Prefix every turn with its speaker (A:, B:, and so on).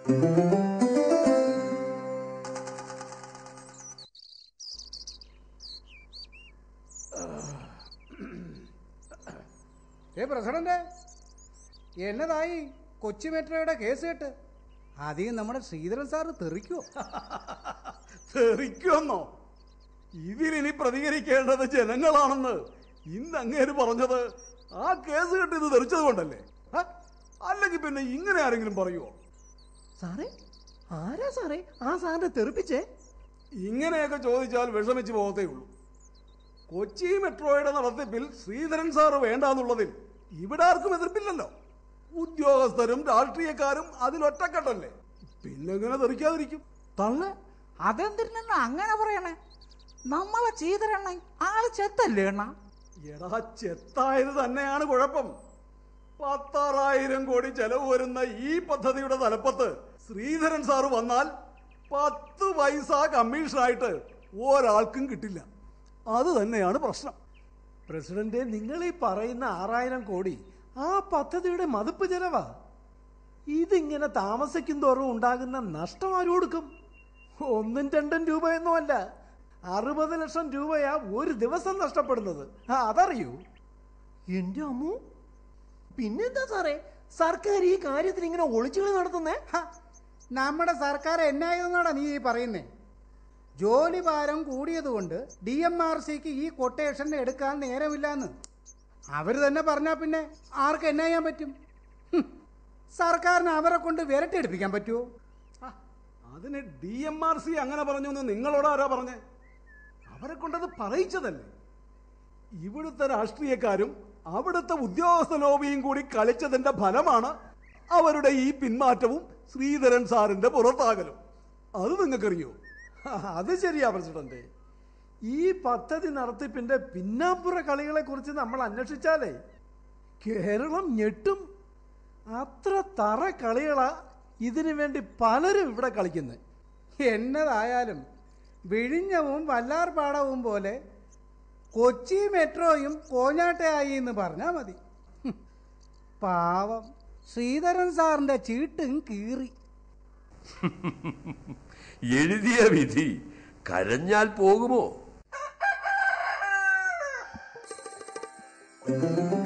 A: ഏ പ്രസിഡന്റ് എന്നതായി കൊച്ചി മെട്രോയുടെ കേസ് കേട്ട് അധികം നമ്മുടെ ശ്രീധരൻ സാറ് തെറിക്കുവോ
B: തെറിക്കുമെന്നോ ഇതിലിനി പ്രതികരിക്കേണ്ടത് ജനങ്ങളാണെന്ന് ഇന്ന് അങ്ങേര് പറഞ്ഞത് ആ കേസ് കെട്ടി ഇത് തെറിച്ചത് കൊണ്ടല്ലേ ഹ? അല്ലെങ്കിൽ പിന്നെ ഇങ്ങനെ ആരെങ്കിലും പറയുമോ
C: സാറേ ആരാ സാറേ ആ സാറിനെ തെറിപ്പിച്ചേ
B: ഇങ്ങനെയൊക്കെ ചോദിച്ചാൽ വിഷമിച്ച് പോകത്തേ ഉള്ളൂ കൊച്ചി മെട്രോയുടെ നടത്തിപ്പിൽ ശ്രീധരൻ സാറ് വേണ്ടാന്നുള്ളതിൽ ഇവിടെ ആർക്കും എതിർപ്പില്ലല്ലോ ഉദ്യോഗസ്ഥരും രാഷ്ട്രീയക്കാരും അതിലൊറ്റക്കെട്ടല്ലേ പിന്നെങ്ങനെ തെറിക്കാതിരിക്കും
A: തള്ള് അതെന്തിനാ അങ്ങനെ പറയണേ നമ്മളെ ചെയ്തരണ ആള് ചെത്തല്ലേ എണ്ണ
B: എടാ ചെത്തായത് തന്നെയാണ് കുഴപ്പം പത്താറായിരം കോടി ചെലവ് വരുന്ന ഈ പദ്ധതിയുടെ തലപ്പത്ത് ശ്രീധരൻ സാറ് വന്നാൽ പത്ത് പൈസ കമ്മീഷനായിട്ട് ഒരാൾക്കും കിട്ടില്ല അത് തന്നെയാണ് പ്രശ്നം
C: പ്രസിഡന്റ് നിങ്ങൾ ഈ പറയുന്ന ആറായിരം കോടി ആ പദ്ധതിയുടെ മതിപ്പ് ചെലവാ ഇതിങ്ങനെ താമസിക്കും തോറും ഉണ്ടാകുന്ന നഷ്ടം ആര് കൊടുക്കും ഒന്നും രണ്ടും രൂപയൊന്നും അല്ല അറുപത് ലക്ഷം രൂപയാ ഒരു ദിവസം നഷ്ടപ്പെടുന്നത് ആ, അതറിയൂ എന്റെ അമ്മു പിന്നെന്താ സാറേ സർക്കാർ ഈ കാര്യത്തിൽ ഇങ്ങനെ ഒളിച്ചുകളി നടത്തുന്നേ
A: ഹ, നമ്മുടെ സർക്കാർ എന്നായതെന്നാടാ നീ ഈ പറയുന്നേ ജോലി ഭാരം കൂടിയതുകൊണ്ട് ഡി എം ആർ സിക്ക് ഈ കൊട്ടേഷൻ എടുക്കാൻ നേരമില്ലാന്ന് അവർ തന്നെ പറഞ്ഞാൽ പിന്നെ ആർക്ക് എന്നാ ചെയ്യാൻ പറ്റും ഹും, സർക്കാരിന് അവരെ കൊണ്ട് വിരട്ടിയെടുപ്പിക്കാൻ പറ്റുമോ
B: ആ, അതിന് ഡി എം ആർ സി അങ്ങനെ പറഞ്ഞു എന്ന് നിങ്ങളോട് ആരാ പറഞ്ഞേ അവരെ കൊണ്ടത് പറയിച്ചതല്ലേ ഇവിടുത്തെ രാഷ്ട്രീയക്കാരും അവിടുത്തെ ഉദ്യോഗസ്ഥ ലോബിയും കൂടി കളിച്ചതിന്റെ ഫലമാണ് അവരുടെ ഈ പിന്മാറ്റവും ശ്രീധരൻ സാറിന്റെ പുറത്താകലും അത് നിങ്ങൾക്കറിയോ
C: അത് ശരിയാ പ്രസിഡന്റ് ഈ പദ്ധതി നടത്തിപ്പിന്റെ പിന്നാമ്പുറ കളികളെ കുറിച്ച് നമ്മൾ അന്വേഷിച്ചാലേ കേരളം ഞെട്ടും അത്ര തറ കളികളാ ഇതിനു വേണ്ടി പലരും ഇവിടെ കളിക്കുന്നത്
A: എന്നതായാലും വിഴിഞ്ഞവും വല്ലാർപാടവും പോലെ കൊച്ചി മെട്രോയും കോഞ്ഞാട്ടയായി എന്ന് പറഞ്ഞാൽ മതി ഹും, പാവം ശ്രീധരൻ സാറിന്റെ ചീട്ടും കീറി
D: എഴുതിയ വിധി കരഞ്ഞാൽ പോകുമോ